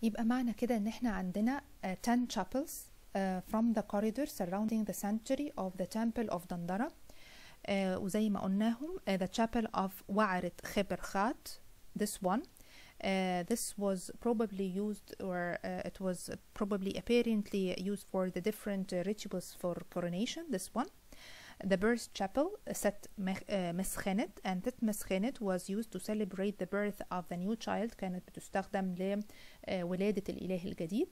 يبقى معنى كده ان احنا عندنا uh, 10 chapels uh, from the corridor surrounding the sanctuary of the temple of Dandara uh, وزي ما قلناهم uh, the chapel of وعرة خبر خات this one uh, this was probably used or uh, it was probably apparently used for the different uh, rituals for coronation this one the birth chapel set مسخنت and that مسخنت was used to celebrate the birth of the new child كانت بتستخدم لولادة الإله الجديد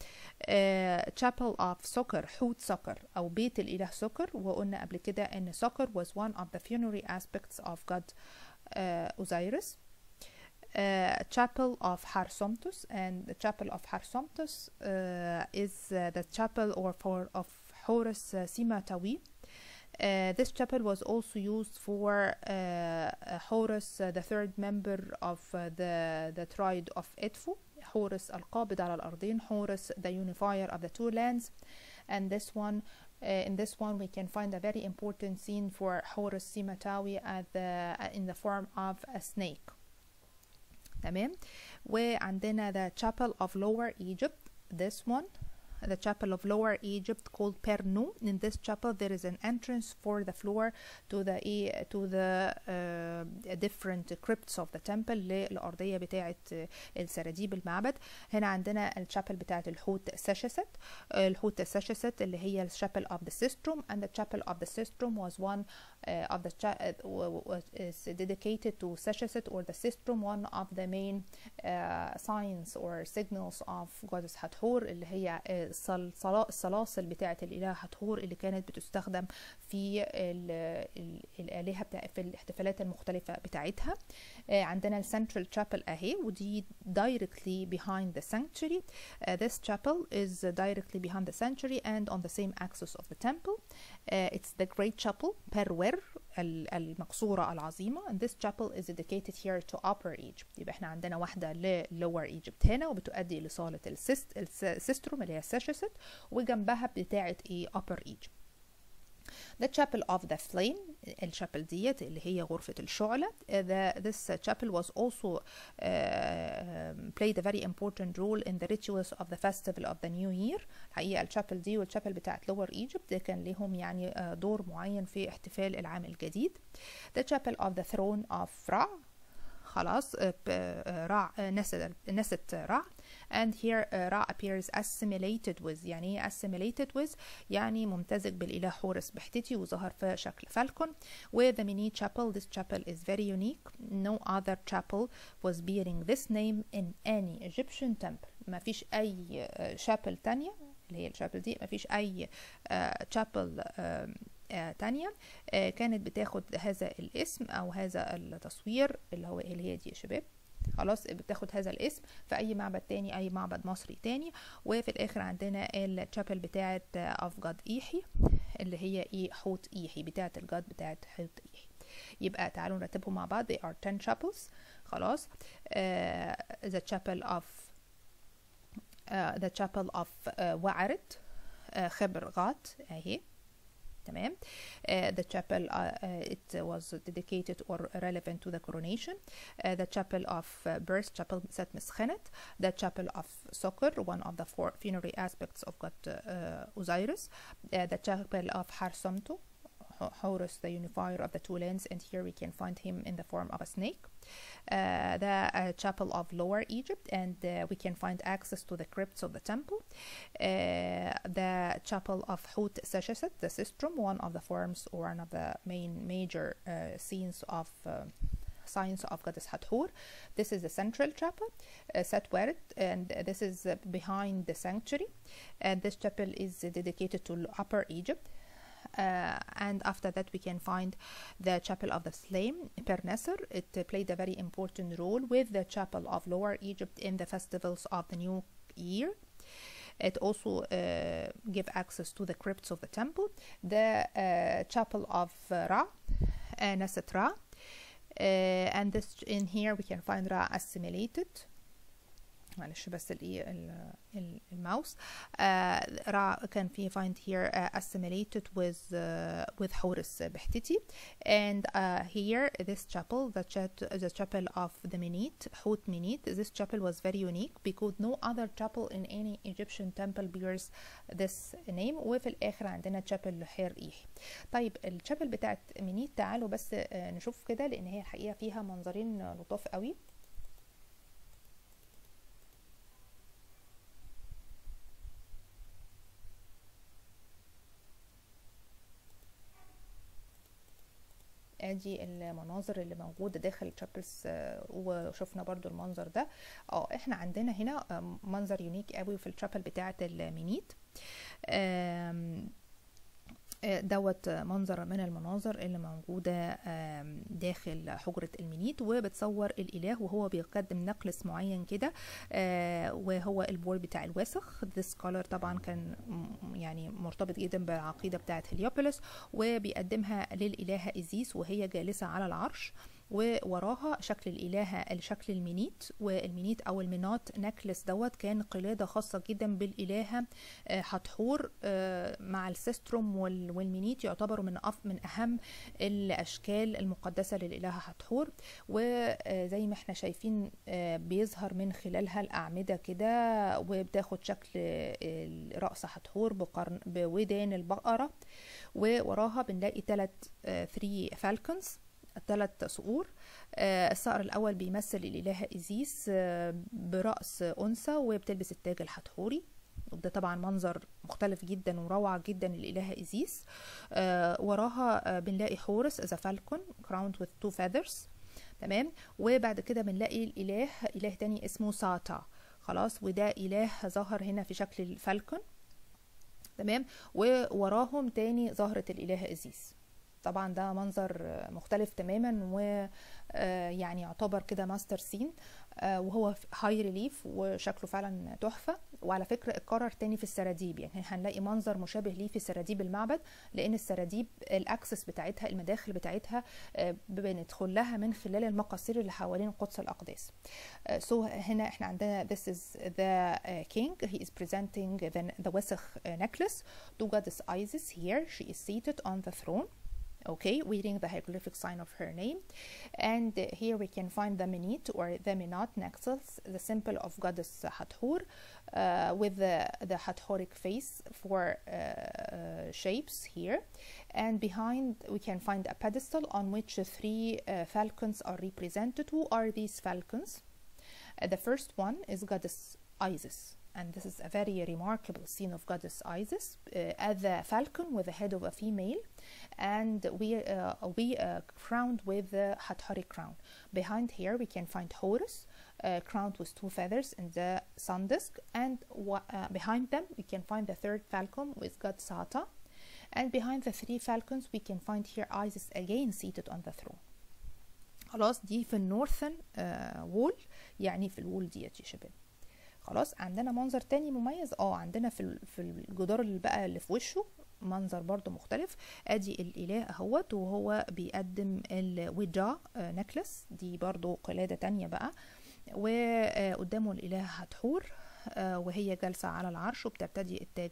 uh, chapel of سكر حوت سكر أو بيت الإله سكر وقلنا قبل كده إن سكر was one of the funerary aspects of God uh, Osiris uh, chapel of Harsomtus and the chapel of Harsomtus uh, is uh, the chapel or for of Horus uh, Simatawi Uh, this chapel was also used for uh, Horus, uh, the third member of the, the tribe of Edfu, Horus القابض على الأرضين, Horus the unifier of the two lands, and this one in this one we can find a very important scene for Horus Simatawi at the, in the form of a snake. تمام وعندنا the chapel of Lower Egypt, this one the chapel of Lower Egypt called Pernu. In this chapel, there is an entrance for the floor to the to the uh, different crypts of the temple للأرضية بتاعة السراديب المعبد. هنا عندنا الشابل بتاعة الحوت ساشست. الحوت ساشست اللي هي الشابل of the sistrum and the chapel of the sistrum was one uh, of the uh, is dedicated to Seshesset or the sistrum, one of the main uh, signs or signals of goddess Hathor اللي هي الصلاصل بتاعة الإله هتهور اللي كانت بتستخدم في ال ال الآلهة بتاع في الاحتفالات المختلفة بتاعتها عندنا السنترال chapel أهي ودي directly behind the sanctuary uh, this chapel is directly behind the sanctuary and on the same axis of the temple uh, it's the great chapel Perwer المقصورة العظيمة and this chapel is dedicated here to Upper Egypt يبقى احنا عندنا واحدة ل Lower Egypt هنا وبتؤدي لصالة السيست السيستروم اللي هي الساشست وجنبها بتاعة ايه Upper Egypt The Chapel of the Flame الشابل ديت اللي هي غرفة الشعلة the, this chapel was also uh, played a very important role in the rituals of the festival of the new year الحقيقة الشابل دي والشابل بتاعت Lower Egypt ده كان لهم يعني دور معين في احتفال العام الجديد The Chapel of the Throne of Ra خلاص را نست نست را and here uh, Ra appears assimilated with يعني ايه assimilated with يعني ممتزج بالإله حورس بحتتي وظهر في شكل فالكون with the mini chapel this chapel is very unique no other chapel was bearing this name in any Egyptian temple ما فيش أي شابل تانية اللي هي الشابل دي ما فيش أي شابل آه تانية آه كانت بتاخد هذا الاسم او هذا التصوير اللي هو اللي هي دي يا شباب خلاص بتاخد هذا الاسم في اي معبد تاني اي معبد مصري تاني وفي الاخر عندنا الشابل بتاعه اوف جاد ايحي اللي هي ايه حوت ايحي بتاعه الجاد بتاعه حوت ايحي يبقى تعالوا نرتبهم مع بعض they are 10 chapels خلاص uh, the chapel of uh, the chapel of uh, وعرت uh, خبر غات اهي تمام uh, the chapel uh, uh, it was dedicated or relevant to the coronation uh, the chapel of uh, birth chapel set مسخنت the chapel of Sokor one of the four funerary aspects of God uh, Osiris uh, the chapel of Harsomto Horus, the unifier of the two lands, and here we can find him in the form of a snake. Uh, the uh, chapel of Lower Egypt, and uh, we can find access to the crypts of the temple. the chapel of Hut Sesheset, the sistrum, one of the forms or one of the main major scenes of signs of goddess Hathor. This is the central chapel, uh, Satweret, and this is uh, behind the sanctuary. And this chapel is dedicated to Upper Egypt. Uh, and after that we can find the chapel of the flame Pernesser. It uh, played a very important role with the chapel of Lower Egypt in the festivals of the new year. It also uh, give access to the crypts of the temple. The chapel of Ra, Neset Ra, and this in here we can find Ra assimilated معلش بس الايه الماوس uh, را كان في find here uh, assimilated with uh, with Horus بحتتي and uh, here this chapel the, chat, the chapel of the Menit Hut Menit this chapel was very unique because no other chapel in any Egyptian temple bears this name وفي الاخر عندنا chapel حير ايحي طيب الشابل بتاعت منيت تعالوا بس نشوف كده لان هي الحقيقه فيها منظرين لطاف قوي ادي المناظر اللي موجوده داخل تشابلز وشفنا برضو المنظر ده اه احنا عندنا هنا منظر يونيك قوي في التشابل بتاعه المينيت دوت منظر من المناظر اللي موجودة داخل حجرة المنيت وبتصور الإله وهو بيقدم نقلس معين كده وهو البور بتاع الوسخ this color طبعا كان يعني مرتبط جدا بالعقيدة بتاعة هليوبوليس وبيقدمها للإلهة إزيس وهي جالسة على العرش ووراها شكل الإلهة الشكل المينيت والمينيت أو المينات نكلس دوت كان قلادة خاصة جدا بالإلهة حتحور مع السيستروم والمينيت يعتبروا من من أهم الأشكال المقدسة للإلهة حتحور وزي ما احنا شايفين بيظهر من خلالها الأعمدة كده وبتاخد شكل رأس حتحور بقرن بودان البقرة ووراها بنلاقي ثلاث 3 فالكونز ثلاث صقور الصقر الأول بيمثل الإلهة إيزيس برأس أنثى وبتلبس التاج الحتحوري وده طبعا منظر مختلف جدا وروعة جدا للإلهة إيزيس وراها بنلاقي حورس ذا فالكون crowned with two feathers تمام وبعد كده بنلاقي الإله إله تاني اسمه ساتا خلاص وده إله ظهر هنا في شكل الفالكون تمام ووراهم تاني ظهرت الإلهة إيزيس طبعا ده منظر مختلف تماما ويعني يعتبر كده ماستر سين وهو هاي ريليف وشكله فعلا تحفه وعلى فكره اتكرر تاني في السراديب يعني هنلاقي منظر مشابه ليه في سراديب المعبد لان السراديب الاكسس بتاعتها المداخل بتاعتها بندخل لها من خلال المقاصير اللي حوالين قدس الاقداس سو so هنا احنا عندنا this is the king he is presenting the, the وسخ necklace to goddess Isis here she is seated on the throne okay reading the hieroglyphic sign of her name and here we can find the minit or the minat nexus the symbol of goddess hathor uh, with the, the hathoric face for uh, uh, shapes here and behind we can find a pedestal on which three falcons are represented who are these falcons the first one is goddess Isis and this is a very remarkable scene of goddess Isis uh, as the falcon with the head of a female and we uh, we uh, crowned with the Hathori crown. Behind here we can find Horus uh, crowned with two feathers in the sun disk and behind them we can find the third falcon with god Sata and behind the three falcons we can find here Isis again seated on the throne. خلاص دي في النورثن وول يعني في الوول ديت يا شباب خلاص عندنا منظر تاني مميز اه عندنا في في الجدار اللي بقى اللي في وشه منظر برضو مختلف ادي الاله اهوت وهو بيقدم الوجا نكلس دي برضو قلادة تانية بقى وقدامه الاله هتحور وهي جالسة على العرش وبترتدي التاج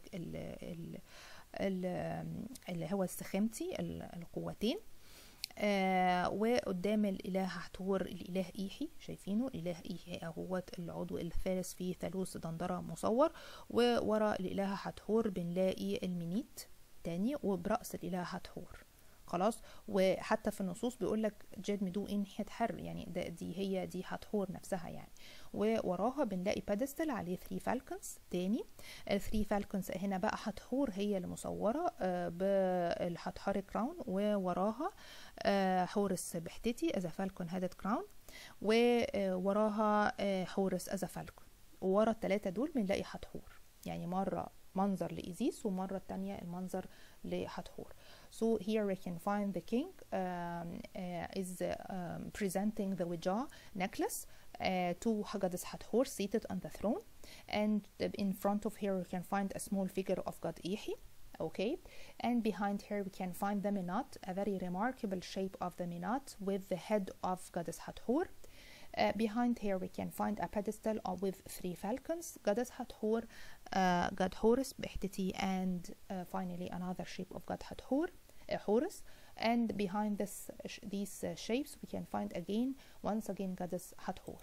اللي هو السخامتي القوتين آه وقدام الاله هتور الاله ايحي شايفينه الاله ايحي اهوت العضو الثالث في ثالوث دندره مصور وورا الاله هتحور بنلاقي المنيت تاني وبراس الاله هتحور خلاص وحتى في النصوص بيقول لك جد مدو ان حر يعني ده دي هي دي هتحور نفسها يعني ووراها بنلاقي بادستل عليه 3 فالكونز تاني ال 3 فالكونز هنا بقى هتحور هي اللي مصوره بالهتحر كراون ووراها حورس بحتتي از فالكون هادت كراون ووراها حورس از فالكون وورا الثلاثه دول بنلاقي هتحور يعني مره منظر لإيزيس ومرة التانية المنظر لحتحور So here we can find the king um, uh, is um, presenting the Wija necklace uh, to goddess Hathor seated on the throne and in front of here we can find a small figure of god Ihi okay and behind here we can find the minat a very remarkable shape of the minat with the head of goddess Hathor Uh, behind here we can find a pedestal uh, with three falcons, goddess Hathor, uh, god Horus بإحدتي and uh, finally another shape of god Hathor, uh, Horus. And behind this, sh- these uh, shapes we can find again, once again goddess Hathor.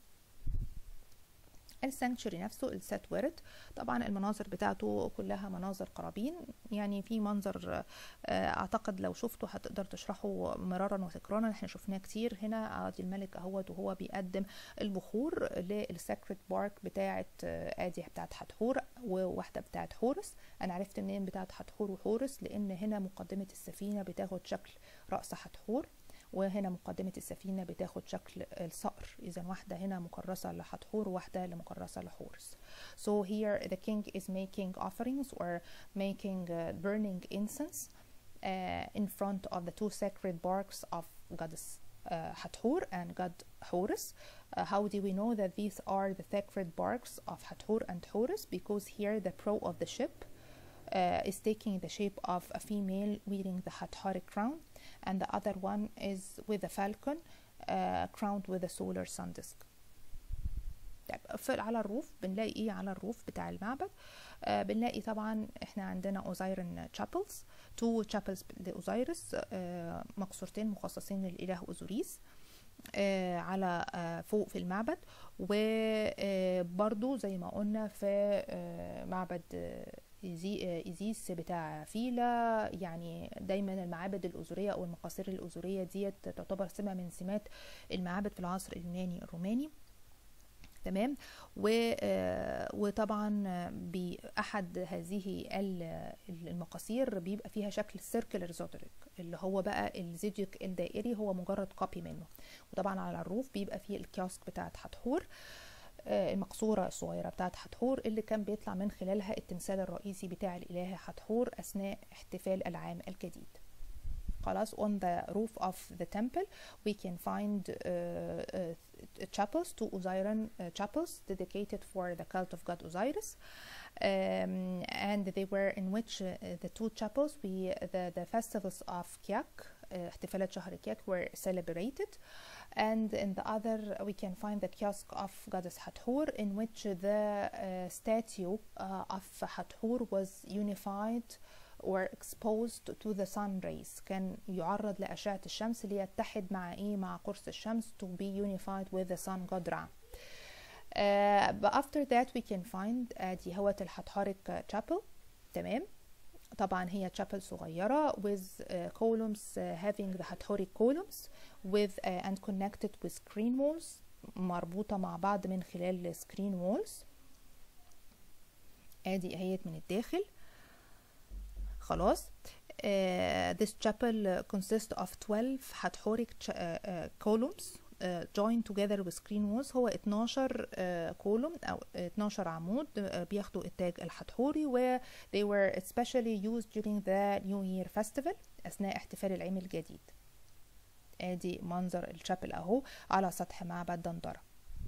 السانكشوري نفسه السات ورد طبعا المناظر بتاعته كلها مناظر قرابين يعني في منظر آه، اعتقد لو شفته هتقدر تشرحه مرارا وتكرارا احنا شفناه كتير هنا عادي الملك اهوت وهو بيقدم البخور للساكريت بارك بتاعه آه، ادي بتاعه حتحور وواحده بتاعه حورس انا عرفت منين بتاعه حتحور وحورس لان هنا مقدمه السفينه بتاخد شكل راس حتحور وهنا مقدمة السفينة بتاخد شكل الصقر إذا واحدة هنا مكرسة لحتحور وواحدة اللي مكرسة لحورس So here the king is making offerings or making uh, burning incense uh, in front of the two sacred barks of goddess uh, Hathor and god Horus. Uh, how do we know that these are the sacred barks of Hathor and Horus? Because here the prow of the ship uh, is taking the shape of a female wearing the Hathoric crown and the other one is with a falcon uh, crowned with a solar sun disk. طيب في على الروف بنلاقي ايه على الروف بتاع المعبد آه بنلاقي طبعا احنا عندنا اوزايرن تشابلز تو تشابلز لاوزايرس آه مقصورتين مخصصين للاله اوزوريس آه على آه فوق في المعبد وبرضو زي ما قلنا في آه معبد آه إيزي- إيزيس بتاع فيلا يعني دايما المعابد الأزورية أو المقاصير الأزورية ديت تعتبر سمة من سمات المعابد في العصر اليوناني الروماني تمام و آه، وطبعا بأحد هذه ال- المقاصير بيبقى فيها شكل السيركلر زودريك اللي هو بقى الزيديوك الدائري هو مجرد كوبي منه وطبعا على الروف بيبقى فيه الكيوسك بتاعت حتحور آه، المقصورة الصغيرة بتاعت حتحور اللي كان بيطلع من خلالها التمثال الرئيسي بتاع الإله حتحور أثناء احتفال العام الجديد خلاص on the roof of the temple we can find uh, uh, chapels two Osirian uh, chapels dedicated for the cult of god Osiris um, and they were in which uh, the two chapels we the, the festivals of Kyak uh, احتفالات شهر كياك were celebrated and in the other we can find the kiosk of goddess Hathor in which the uh, statue uh, of Hathor was unified or exposed to the sun rays كان يعرض لأشعة الشمس ليتحد مع إيه مع قرص الشمس to be unified with the sun god Ra uh, but after that we can find ادي هوت الحتحورك chapel تمام طبعا هي chapel صغيرة with uh, columns uh, having the Hathoric columns with uh, and connected with screen walls مربوطة مع بعض من خلال screen walls ادي اهيت من الداخل خلاص uh, this chapel consists of 12 Hathoric ch- uh, uh, columns uh, joined together with screen walls هو 12 uh, كولوم او 12 عمود uh, بياخدوا التاج الحتحوري و they were especially used during the New Year festival اثناء احتفال العام الجديد ادي منظر الشابل اهو على سطح معبد دندرة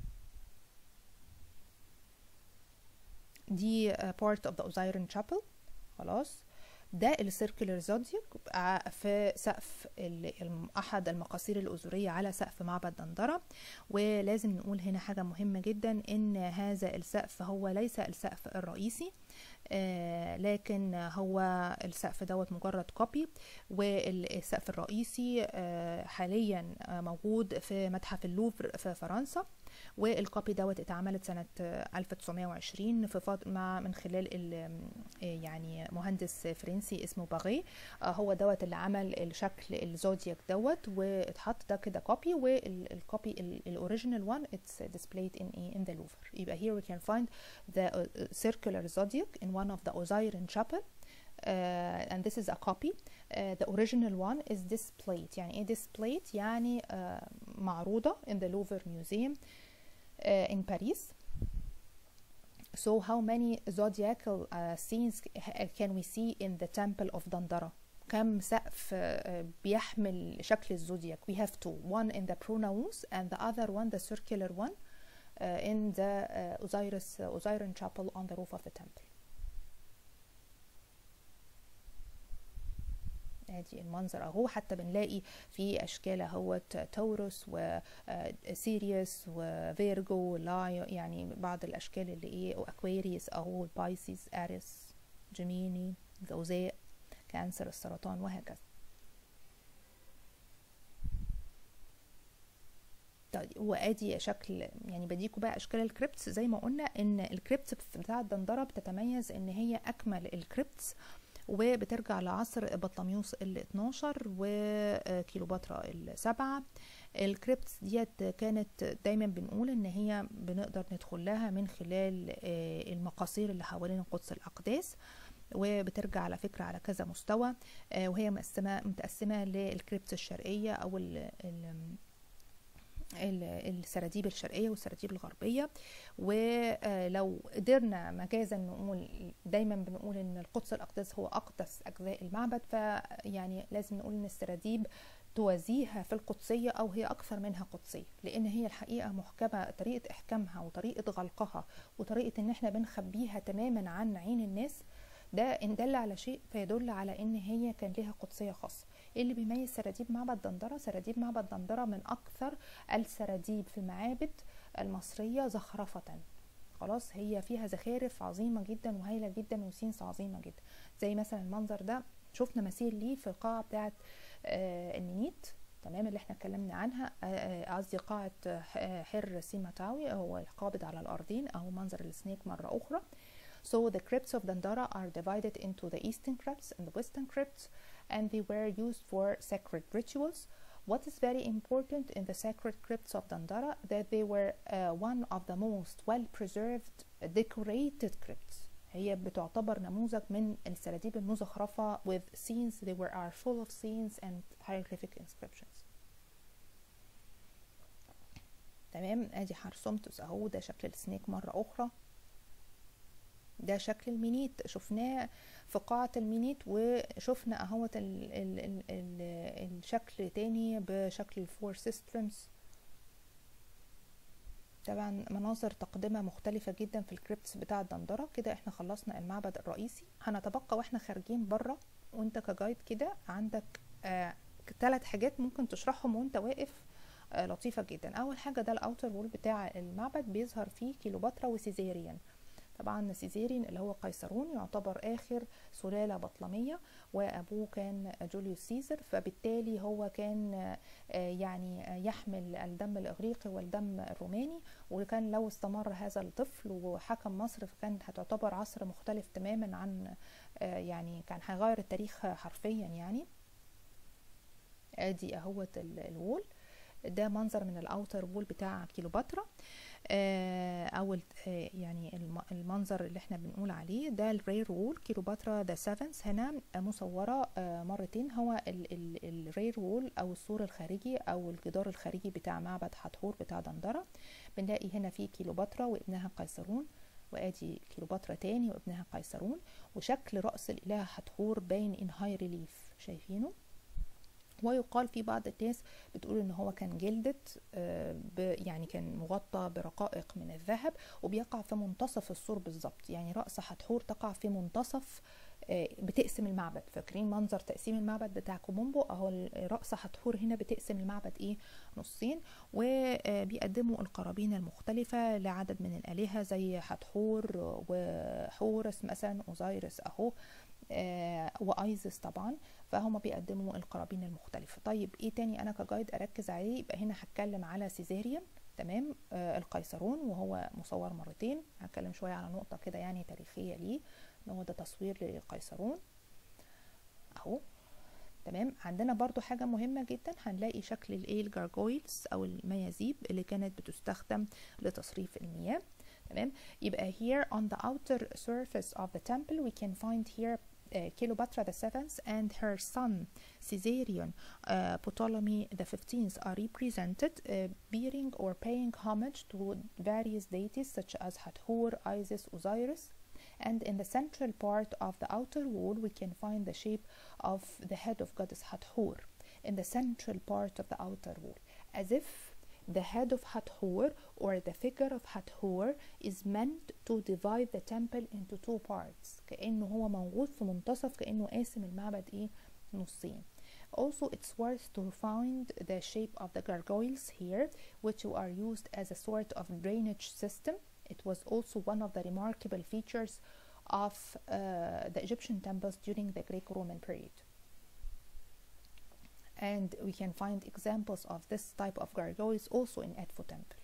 دي uh, part of the Osirian chapel خلاص ده السيركلر زودياك في سقف ال- الم- احد المقاصير الازوريه على سقف معبد دندره ولازم نقول هنا حاجه مهمه جدا ان هذا السقف هو ليس السقف الرئيسي آه، لكن هو السقف دوت مجرد كوبي والسقف الرئيسي آه، حاليا آه، موجود في متحف اللوفر في فرنسا والكوبي دوت اتعملت سنة آه، 1920 في فض... مع من خلال ال... آه، يعني مهندس فرنسي اسمه باغي آه، هو دوت اللي عمل الشكل الزودياك دوت واتحط ده كده كوبي والكوبي الاوريجينال وان اتس displayed in in the Louvre يبقى here we can find the uh, circular zodiac in one of the Osirian chapel uh, and this is a copy uh, the original one is displayed يعني ايه displayed يعني uh, معروضة in the Louvre Museum uh, in Paris so how many zodiacal uh, scenes can we see in the temple of Dandara كم سقف uh, بيحمل شكل الزودياك we have two one in the pronouns and the other one the circular one uh, in the uh, Osiris uh, Osirian chapel on the roof of the temple ادي المنظر اهو حتى بنلاقي في اشكال اهوت توروس وسيريوس وفيرجو لا يعني بعض الاشكال اللي ايه واكواريوس اهو البايسيس اريس جميني جوزاء كانسر السرطان وهكذا طيب وادي شكل يعني بديكوا بقى اشكال الكريبتس زي ما قلنا ان الكريبتس بتاع الدندره بتتميز ان هي اكمل الكريبتس وبترجع لعصر بطلميوس ال 12 وكيلوباترا السبعة الكريبتس ديت كانت دايما بنقول ان هي بنقدر ندخل لها من خلال المقاصير اللي حوالين قدس الاقداس وبترجع على فكرة على كذا مستوى وهي مقسمة متقسمة للكريبتس الشرقية أو ال ال السراديب الشرقية والسراديب الغربية ولو قدرنا مجازا نقول دايما بنقول ان القدس الأقدس هو أقدس أجزاء المعبد فيعني لازم نقول ان السراديب توازيها في القدسية أو هي أكثر منها قدسية لأن هي الحقيقة محكمة طريقة إحكامها وطريقة غلقها وطريقة إن إحنا بنخبيها تماما عن عين الناس ده إن دل على شيء فيدل على إن هي كان لها قدسية خاصة اللي بيميز سراديب معبد دندرة سراديب معبد دندرة من أكثر السراديب في المعابد المصرية زخرفة خلاص هي فيها زخارف عظيمة جدا وهايلة جدا وسينس عظيمة جدا زي مثلا المنظر ده شفنا مثيل ليه في القاعة بتاعة آه المنيت تمام اللي احنا اتكلمنا عنها قصدي قاعة حر سيماتاوي هو القابض على الأرضين أو منظر السنيك مرة أخرى So the crypts of Dandara are divided into the eastern crypts and the western crypts and they were used for sacred rituals. What is very important in the sacred crypts of Dandara that they were uh, one of the most well preserved decorated crypts. هي بتعتبر نموذج من السراديب المزخرفة with scenes they were are full of scenes and hieroglyphic inscriptions. تمام ادي حرسومتوس اهو ده شكل السنيك مرة اخرى ده شكل المينيت شفناه في قاعة المينيت وشفنا اهوت ال ال ال ال الشكل تاني بشكل الفور سيسترمز طبعا مناظر تقدمة مختلفة جدا في الكريبتس بتاع الدندرة كده احنا خلصنا المعبد الرئيسي هنتبقى واحنا خارجين بره وانت كجايد كده عندك آه ثلاث حاجات ممكن تشرحهم وانت واقف آه لطيفة جدا اول حاجة ده الاوتر وول بتاع المعبد بيظهر فيه كيلوباترا وسيزيريان طبعا سيزيرين اللي هو قيصرون يعتبر آخر سلالة بطلمية وأبوه كان جوليوس سيزر فبالتالي هو كان يعني يحمل الدم الإغريقي والدم الروماني وكان لو استمر هذا الطفل وحكم مصر فكان هتعتبر عصر مختلف تماما عن يعني كان هيغير التاريخ حرفيا يعني ادي اهوت الوول ده منظر من الاوتر وول بتاع كيلوباترا او يعني المنظر اللي احنا بنقول عليه ده الرير وول كيلوباترا ذا سيفنس هنا مصوره مرتين هو الرير وول او السور الخارجي او الجدار الخارجي بتاع معبد حتحور بتاع دندره بنلاقي هنا في كيلوباترا وابنها قيصرون وادي كيلوباترا تاني وابنها قيصرون وشكل راس الاله حتحور باين ان هاي ريليف شايفينه ويقال في بعض الناس بتقول ان هو كان جلدت يعني كان مغطى برقائق من الذهب وبيقع في منتصف السور بالظبط يعني راس حتحور تقع في منتصف بتقسم المعبد فاكرين منظر تقسيم المعبد بتاع كومومبو اهو راس حتحور هنا بتقسم المعبد ايه نصين وبيقدموا القرابين المختلفة لعدد من الآلهة زي حتحور وحورس مثلا اوزايرس اهو آه وايزس طبعا فهم بيقدموا القرابين المختلفة طيب ايه تاني انا كجايد اركز عليه يبقى هنا هتكلم على سيزيريان تمام آه القيصرون وهو مصور مرتين هتكلم شوية على نقطة كده يعني تاريخية ليه ان هو ده تصوير للقيصرون اهو تمام عندنا برضو حاجة مهمة جدا هنلاقي شكل الايه الجارجويلز او الميازيب اللي كانت بتستخدم لتصريف المياه تمام يبقى here on the outer surface of the temple we can find here uh, Cleopatra the seventh and her son Caesarion uh, Ptolemy the fifteenth are represented uh, bearing or paying homage to various deities such as Hathor, Isis, Osiris. And in the central part of the outer wall, we can find the shape of the head of goddess Hathor in the central part of the outer wall, as if the head of Hathor or the figure of Hathor is meant to divide the temple into two parts كأنه هو موجود في منتصف كأنه قاسم المعبد ايه نصين Also, it's worth to find the shape of the gargoyles here, which are used as a sort of drainage system. It was also one of the remarkable features of uh, the Egyptian temples during the Greco-Roman period. And we can find examples of this type of gargoyles also in Edfu temple.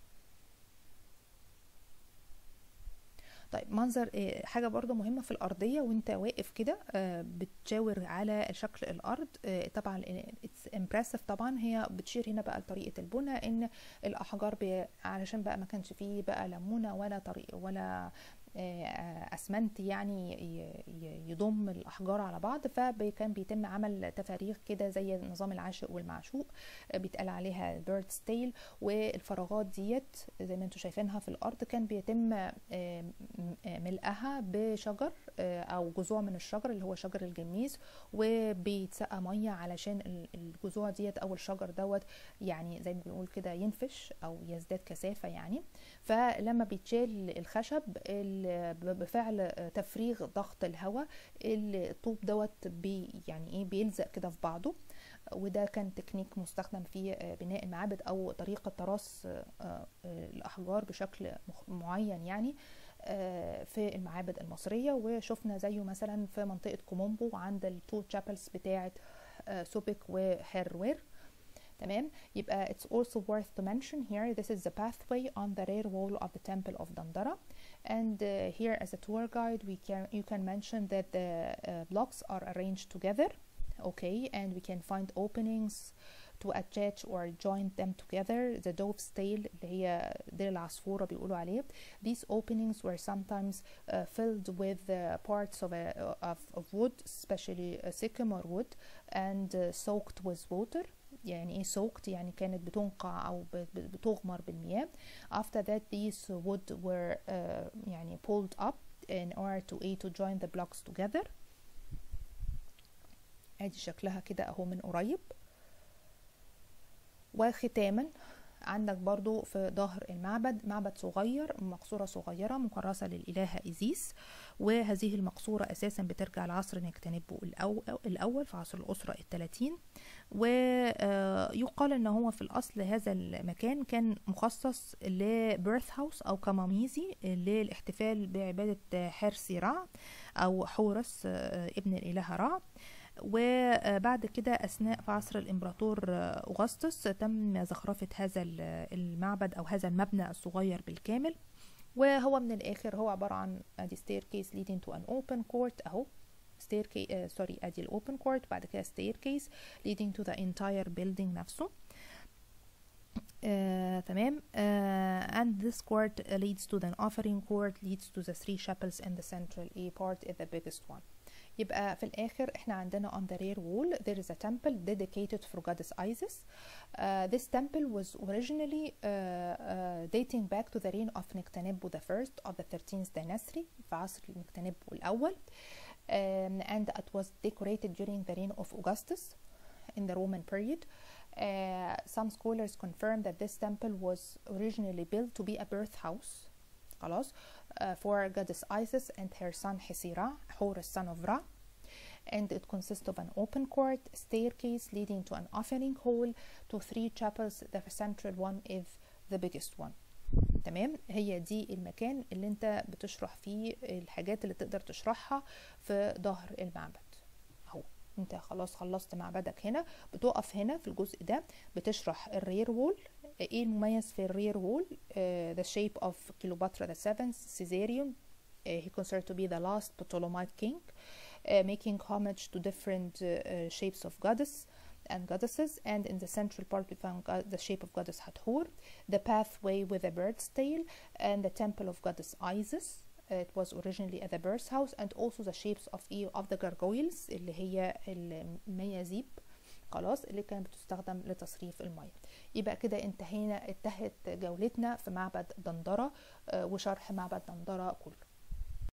طيب منظر آه، حاجه برضو مهمه في الارضيه وانت واقف كده آه، بتشاور على شكل الارض آه، طبعا اتس امبرسيف طبعا هي بتشير هنا بقى لطريقه البناء ان الاحجار بي علشان بقى ما كانش فيه بقى ليمونه ولا طريق ولا آه، اسمنت يعني ي- ي- يضم الاحجار على بعض فكان بيتم عمل تفاريغ كده زي نظام العاشق والمعشوق آه، بيتقال عليها بيرد ستيل والفراغات ديت زي ما انتم شايفينها في الارض كان بيتم آه، م- آه، ملئها بشجر آه، او جذوع من الشجر اللي هو شجر الجميز وبيتسقى ميه علشان ال- الجذوع ديت او الشجر دوت يعني زي ما بنقول كده ينفش او يزداد كثافه يعني فلما بيتشال الخشب ال- ب- بفعل تفريغ ضغط الهواء الطوب دوت بي يعني ايه بيلزق كده في بعضه وده كان تكنيك مستخدم في بناء المعابد او طريقه تراص آه، الاحجار بشكل مخ- معين يعني آه، في المعابد المصريه وشفنا زيه مثلا في منطقه كومومبو عند التو تشابلز بتاعه آه، سوبك وهيروير تمام يبقى it's also worth to mention here this is the pathway on the rear wall of the temple of Dandara and uh, here as a tour guide we can you can mention that the uh, blocks are arranged together okay and we can find openings to attach or join them together the dove's tail اللي هي ديل العصفورة بيقولوا عليه these openings were sometimes uh, filled with uh, parts of, a, of, of wood especially uh, sycamore wood and uh, soaked with water يعني ايه soaked يعني كانت بتنقع او ب- ب- بتغمر بالمياه after that these wood were uh, يعني pulled up in order to a to join the blocks together ادي شكلها كده اهو من قريب وختاما عندك برضو في ظهر المعبد معبد صغير مقصورة صغيرة مكرسة للإلهة إيزيس وهذه المقصورة أساسا بترجع لعصر نكتنبو الأو- الأول في عصر الأسرة الثلاثين ويقال ان هو في الاصل هذا المكان كان مخصص لبيرث هاوس او كماميزي للاحتفال بعباده حرسي رع او حورس آه، ابن الاله رع وبعد كده اثناء في عصر الامبراطور آه، اغسطس تم زخرفه هذا ال- المعبد او هذا المبنى الصغير بالكامل وهو من الاخر هو عباره عن ادي staircase leading to an open court اهو staircase uh, sorry ادي الاوبن كورت بعد كده staircase leading to the entire building نفسه آه، تمام آه, and this court leads to the offering court leads to the three chapels and the central A part is the biggest one يبقى في الآخر احنا عندنا on the rear wall there is a temple dedicated for goddess Isis. Uh, this temple was originally uh, uh, dating back to the reign of Nectanebo the first of the 13th dynasty في عصر نكتنبو الأول um, and it was decorated during the reign of Augustus in the Roman period. Uh, some scholars confirm that this temple was originally built to be a birth house خلاص uh, for goddess Isis and her son Hisira, Horus son of Ra. And it consists of an open court, staircase leading to an offering hall, to three chapels. The central one is the biggest one. تمام هي دي المكان اللي انت بتشرح فيه الحاجات اللي تقدر تشرحها في ظهر المعبد اهو انت خلاص خلصت معبدك هنا بتقف هنا في الجزء ده بتشرح الرير وول ايه المميز في الرير وول uh, the shape of Cleopatra the seventh Caesarion uh, he considered to be the last Ptolemaic king uh, making homage to different uh, uh, shapes of goddess and goddesses and in the central part we found go- the shape of goddess Hathor the pathway with a bird's tail and the temple of goddess Isis it was originally at the birth house and also the shapes of e- of the gargoyles اللي هي الميازيب خلاص اللي كانت بتستخدم لتصريف المياه يبقى كده انتهينا انتهت جولتنا في معبد دندرة آه، وشرح معبد دندرة كله